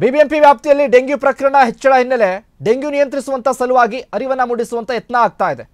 BBMP ವ್ಯಾಪ್ತಿಯಲ್ಲಿ dengue ಪ್ರಕರಣ ಹೆಚ್ಚಳ ಹಿನ್ನೆಲೆ ಡೆಂಗ್ಯೂ ನಿಯಂತ್ರಿಸುವಂತ ಸಲುವಾಗಿ ಅರಿವನ್ನ ಮೂಡಿಸುವಂತ ಯತ್ನ ಆಗ್ತಾ ಇದೆ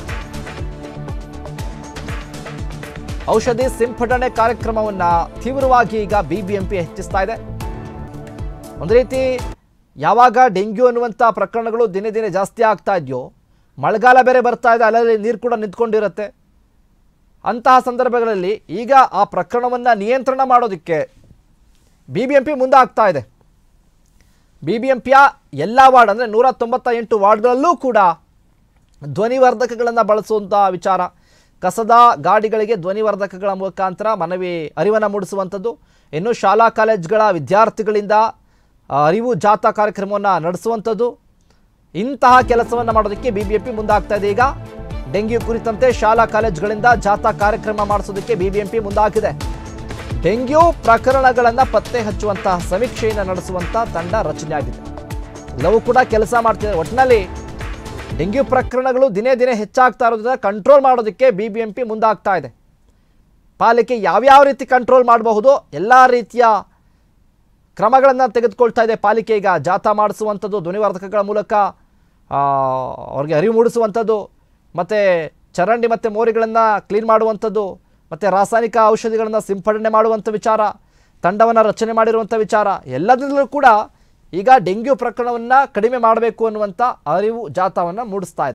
ಔಷಧಿ ಸಿಂಪಡಣೆ ಕಾರ್ಯಕ್ರಮವನ್ನ ತೀವ್ರವಾಗಿ ಈಗ ಬಿಬಿಎಂಪಿ ಹೆಚ್ಚಿಸ್ತಾ ಇದೆ ಒಂದು ರೀತಿ ಯಾವಾಗ ಡೆಂಗ್ಯೂ ಅನ್ನುವಂಥ ಪ್ರಕರಣಗಳು ದಿನೇ ದಿನೇ ಜಾಸ್ತಿ ಆಗ್ತಾ ಇದೆಯೋ ಮಳೆಗಾಲ ಬೇರೆ ಬರ್ತಾ ಇದೆ ಅಲ್ಲಲ್ಲಿ ನೀರು ಕೂಡ ನಿಂತ್ಕೊಂಡಿರುತ್ತೆ ಅಂತಹ ಸಂದರ್ಭಗಳಲ್ಲಿ ಈಗ ಆ ಪ್ರಕರಣವನ್ನು ನಿಯಂತ್ರಣ ಮಾಡೋದಕ್ಕೆ ಬಿ ಬಿ ಎಂ ಪಿ ಮುಂದೆ ಆಗ್ತಾ ಇದೆ ಬಿ ಬಿ ಎಂ ಪಿಯ ಎಲ್ಲ ವಾರ್ಡ್ ಅಂದರೆ ನೂರ ತೊಂಬತ್ತ ಎಂಟು ವಾರ್ಡ್ಗಳಲ್ಲೂ ಕೂಡ ಧ್ವನಿವರ್ಧಕಗಳನ್ನು ಬಳಸುವಂಥ ವಿಚಾರ ಕಸದ ಗಾಡಿಗಳಿಗೆ ಧ್ವನಿವರ್ಧಕಗಳ ಮುಖಾಂತರ ಮನವಿ ಅರಿವನ್ನು ಮೂಡಿಸುವಂಥದ್ದು ಇನ್ನು ಶಾಲಾ ಕಾಲೇಜ್ಗಳ ವಿದ್ಯಾರ್ಥಿಗಳಿಂದ ಆ, ಅರಿವು ಜಾಥಾ ಕಾರ್ಯಕ್ರಮವನ್ನು ನಡೆಸುವಂಥದ್ದು ಇಂತಹ ಕೆಲಸವನ್ನು ಮಾಡೋದಕ್ಕೆ ಬಿ ಬಿ ಎಂ ಪಿ ಮುಂದಾಗ್ತಾ ಇದೆ ಈಗ ಡೆಂಗ್ಯೂ ಕುರಿತಂತೆ ಶಾಲಾ ಕಾಲೇಜುಗಳಿಂದ ಜಾಥಾ ಕಾರ್ಯಕ್ರಮ ಮಾಡಿಸೋದಕ್ಕೆ ಬಿ ಬಿ ಎಂ ಪಿ ಮುಂದಾಗಿದೆ ಡೆಂಗ್ಯೂ ಪ್ರಕರಣಗಳನ್ನು ಪತ್ತೆ ಹಚ್ಚುವಂತಹ ಸಮೀಕ್ಷೆಯನ್ನು ನಡೆಸುವಂಥ ತಂಡ ರಚನೆಯಾಗಿದೆ ಎಲ್ಲವೂ ಕೂಡ ಕೆಲಸ ಮಾಡ್ತಿದೆ ಒಟ್ಟಿನಲ್ಲಿ ಡೆಂಗ್ಯೂ ಪ್ರಕರಣಗಳು ದಿನೇ ದಿನೇ ಹೆಚ್ಚಾಗ್ತಾ ಇರೋದ್ರಿಂದ ಕಂಟ್ರೋಲ್ ಮಾಡೋದಕ್ಕೆ ಬಿ ಬಿ ಎಂ ಪಿ ಮುಂದಾಗ್ತಾ ಇದೆ ಪಾಲಿಕೆ ಯಾವ್ಯಾವ ರೀತಿ ಕಂಟ್ರೋಲ್ ಮಾಡಬಹುದು ಎಲ್ಲ ರೀತಿಯ ಕ್ರಮಗಳನ್ನು ತೆಗೆದುಕೊಳ್ತಾ ಇದೆ ಪಾಲಿಕೆ ಈಗ ಜಾಥಾ ಮಾಡಿಸುವಂಥದ್ದು ಧ್ವನಿವರ್ಧಕಗಳ ಮೂಲಕ ಆ, ಅವ್ರಿಗೆ ಅರಿವು ಮೂಡಿಸುವಂಥದ್ದು ಮತ್ತು ಚರಂಡಿ ಮತ್ತು ಮೋರಿಗಳನ್ನು ಕ್ಲೀನ್ ಮಾಡುವಂಥದ್ದು ಮತ್ತು ರಾಸಾಯನಿಕ ಔಷಧಿಗಳನ್ನು ಸಿಂಪಡಣೆ ಮಾಡುವಂಥ ವಿಚಾರ ತಂಡವನ್ನು ರಚನೆ ಮಾಡಿರುವಂಥ ವಿಚಾರ ಎಲ್ಲದರಲ್ಲೂ ಕೂಡ ಈಗ ಡೆಂಗ್ಯೂ ಪ್ರಕರಣವನ್ನು ಕಡಿಮೆ ಮಾಡಬೇಕು ಅನ್ನುವಂಥ ಅರಿವು ಜಾಥಾವನ್ನು ಮೂಡಿಸ್ತಾ ಇದೆ